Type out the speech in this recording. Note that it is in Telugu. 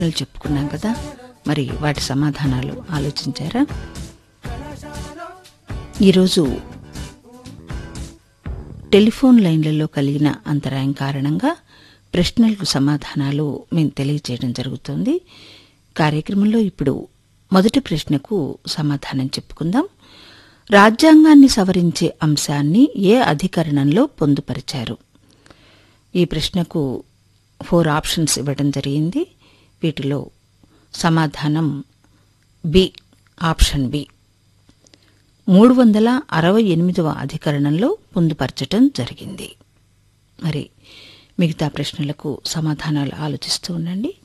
ప్రశ్నలు చెప్పుకున్నాం కదా మరి వాటి సమాధానాలు ఆలోచించారా ఈరోజు టెలిఫోన్ లైన్లలో కలిగిన అంతరాయం కారణంగా ప్రశ్నలకు సమాధానాలు మేము తెలియజేయడం జరుగుతోంది కార్యక్రమంలో ఇప్పుడు మొదటి ప్రశ్నకు సమాధానం చెప్పుకుందాం రాజ్యాంగాన్ని సవరించే అంశాన్ని ఏ అధికరణంలో పొందుపరిచారు ఈ ప్రశ్నకు ఫోర్ ఆప్షన్స్ ఇవ్వడం జరిగింది వీటిలో సమాధానం బి ఆప్షన్ బి మూడు వందల అరవై ఎనిమిదవ అధికరణంలో పొందుపరచటం జరిగింది మరి మిగతా ప్రశ్నలకు సమాధానాలు ఆలోచిస్తూ ఉండండి